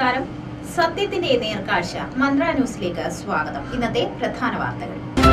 നമസ്കാരം സത്യത്തിന്റെ നേർക്കാഴ്ച മന്ത്ര ന്യൂസിലേക്ക് സ്വാഗതം ഇന്നത്തെ പ്രധാന വാർത്തകൾ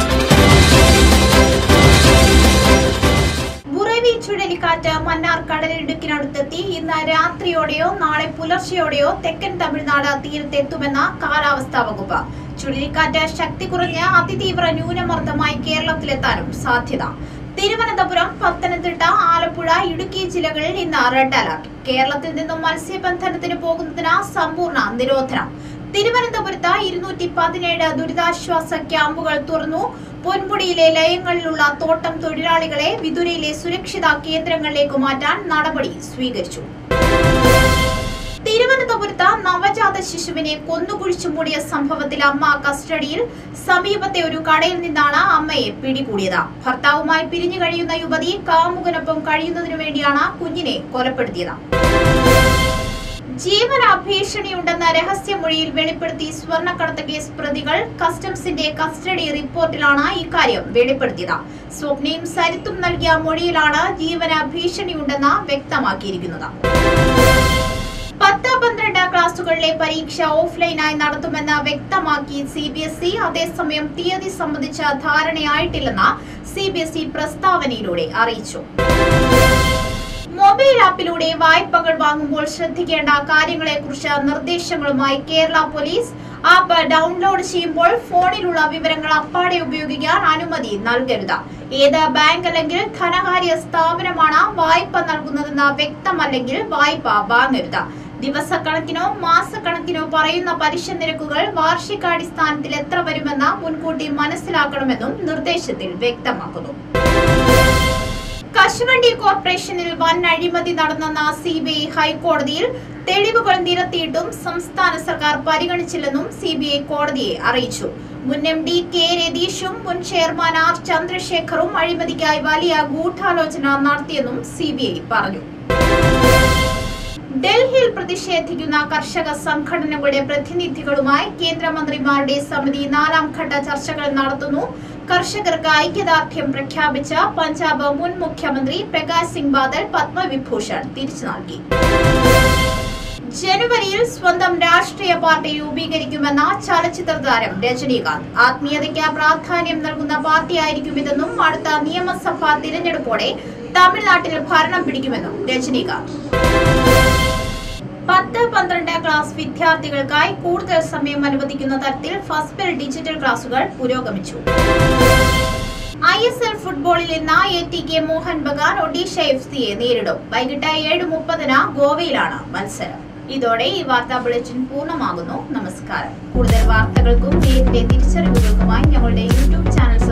ബുറവി ചുഴലിക്കാറ്റ് മന്നാർ കടലിടുക്കിനടുത്തെത്തി ഇന്ന് രാത്രിയോടെയോ നാളെ പുലർച്ചെയോടെയോ തെക്കൻ തമിഴ്നാട് തീരത്തെത്തുമെന്ന കാലാവസ്ഥാ വകുപ്പ് ചുഴലിക്കാറ്റ് ശക്തി കുറഞ്ഞ് അതിതീവ്ര ന്യൂനമർദ്ദമായി കേരളത്തിലെത്താനും സാധ്യത തിരുവനന്തപുരം പത്തനംതിട്ട ആലപ്പുഴ ഇടുക്കി ജില്ലകളിൽ ഇന്ന് റെഡ് അലർട്ട് കേരളത്തിൽ നിന്നും മത്സ്യബന്ധനത്തിന് പോകുന്നതിന് സമ്പൂർണ്ണ നിരോധനം തിരുവനന്തപുരത്ത് ഇരുന്നൂറ്റി പതിനേഴ് ദുരിതാശ്വാസ ക്യാമ്പുകൾ തുറന്നു പൊൻമുടിയിലെ ലയങ്ങളിലുള്ള തോട്ടം തൊഴിലാളികളെ വിതുരയിലെ സുരക്ഷിത കേന്ദ്രങ്ങളിലേക്ക് മാറ്റാൻ നടപടി സ്വീകരിച്ചു തിരുവനന്തപുരത്ത് നവജാത ശിശുവിനെ കൊന്നുകുഴിച്ചു മൂടിയ സംഭവത്തിൽ അമ്മ കസ്റ്റഡിയിൽ സമീപത്തെ ഒരു കടയിൽ നിന്നാണ് അമ്മയെ പിടികൂടിയത് ഭർത്താവുമായി പിരിഞ്ഞു കഴിയുന്ന യുവതി കാമുകനൊപ്പം കഴിയുന്നതിനു വേണ്ടിയാണ് കുഞ്ഞിനെ കൊലപ്പെടുത്തിയത് ജീവന ഭീഷണിയുണ്ടെന്ന രഹസ്യമൊഴിയിൽ വെളിപ്പെടുത്തി സ്വർണ്ണക്കടത്ത് കേസ് പ്രതികൾ കസ്റ്റംസിന്റെ കസ്റ്റഡി റിപ്പോർട്ടിലാണ് ഇക്കാര്യം വെളിപ്പെടുത്തിയത് സ്വപ്നയും സരിത്തും നൽകിയ മൊഴിയിലാണ് ജീവന ഭീഷണിയുണ്ടെന്ന് വ്യക്തമാക്കിയിരിക്കുന്നത് പത്ത് പന്ത്രണ്ട് ക്ലാസുകളിലെ പരീക്ഷ ഓഫ്ലൈനായി നടത്തുമെന്ന് വ്യക്തമാക്കി സി ബി എസ് ഇ അതേസമയം തീയതി സംബന്ധിച്ച ധാരണയായിട്ടില്ലെന്ന് സി ബി എസ് ഇ പ്രസ്താവനയിലൂടെ അറിയിച്ചു മൊബൈൽ ആപ്പിലൂടെ വായ്പകൾ വാങ്ങുമ്പോൾ ശ്രദ്ധിക്കേണ്ട കാര്യങ്ങളെക്കുറിച്ച് നിർദ്ദേശങ്ങളുമായി കേരള പോലീസ് ആപ്പ് ഡൗൺലോഡ് ചെയ്യുമ്പോൾ ഫോണിലുള്ള വിവരങ്ങൾ അപ്പാടെ ഉപയോഗിക്കാൻ അനുമതി നൽകരുത് ഏത് ബാങ്ക് അല്ലെങ്കിൽ ധനകാര്യ സ്ഥാപനമാണ് വായ്പ നൽകുന്നതെന്ന് വ്യക്തമല്ലെങ്കിൽ വായ്പ വാങ്ങരുത് ദിവസക്കണക്കിനോ മാസക്കണക്കിനോ പറയുന്ന പലിശ നിരക്കുകൾ വാർഷികാടിസ്ഥാനത്തിൽ എത്ര വരുമെന്ന് മുൻകൂട്ടി മനസ്സിലാക്കണമെന്നും നിർദ്ദേശത്തിൽ വ്യക്തമാക്കുന്നു കശുവണ്ടി കോർപ്പറേഷനിൽ വൻ അഴിമതി നടന്നെന്ന സി ബി ഐ ഹൈക്കോടതിയിൽ തെളിവുകൾ നിരത്തിയിട്ടും സംസ്ഥാന സർക്കാർ പരിഗണിച്ചില്ലെന്നും സി ബി ഐ കോടതിയെ അറിയിച്ചു മുൻ എം ഡി കെ രതീഷും മുൻ ചെയർമാൻ ആർ ചന്ദ്രശേഖറും അഴിമതിക്കായി വലിയ ഗൂഢാലോചന നടത്തിയെന്നും സി ബി ഐ പറഞ്ഞു ഡൽഹിയിൽ പ്രതിഷേധിക്കുന്ന കർഷക സംഘടനകളുടെ പ്രതിനിധികളുമായി കേന്ദ്രമന്ത്രിമാരുടെ സമിതി നാലാം ഘട്ട ചർച്ചകൾ നടത്തുന്നു കർഷകർക്ക് ഐക്യദാർഢ്യം പ്രഖ്യാപിച്ച പഞ്ചാബ് മുൻ മുഖ്യമന്ത്രി പ്രകാശ് സിംഗ് ബാദൽ പത്മവിഭൂഷൺ തിരിച്ചു നൽകി ജനുവരിയിൽ സ്വന്തം രാഷ്ട്രീയ പാർട്ടി രൂപീകരിക്കുമെന്ന ചലച്ചിത്ര താരം രജനീകാന്ത് ആത്മീയതയ്ക്ക് പ്രാധാന്യം നൽകുന്ന പാർട്ടിയായിരിക്കും ഇതെന്നും അടുത്ത നിയമസഭാ തിരഞ്ഞെടുപ്പോടെ തമിഴ്നാട്ടിൽ ഭരണം പിടിക്കുമെന്നും രജനീകാന്ത് പത്ത് പന്ത്രണ്ട് ക്ലാസ് വിദ്യാർത്ഥികൾക്കായി കൂടുതൽ സമയം അനുവദിക്കുന്ന തരത്തിൽ ഫസ്റ്റ് ഡിജിറ്റൽ ക്ലാസുകൾ പുരോഗമിച്ചു ഐ എസ് എൽ ഫുട്ബോളിൽ ഇന്ന് A T K Mohun Bagan Odisha F സിയെ നേരിടും വൈകിട്ട് ഏഴ് മുപ്പതിന് ഗോവയിലാണ് മത്സരം ഇതോടെ ഈ വാർത്താ ബുള്ളറ്റിൻ പൂർണ്ണമാകുന്നു നമസ്കാരം കൂടുതൽ വാർത്തകൾക്കും നേരിന്റെ തിരിച്ചറിവുകൾക്കുമായി ഞങ്ങളുടെ യൂട്യൂബ് ചാനൽ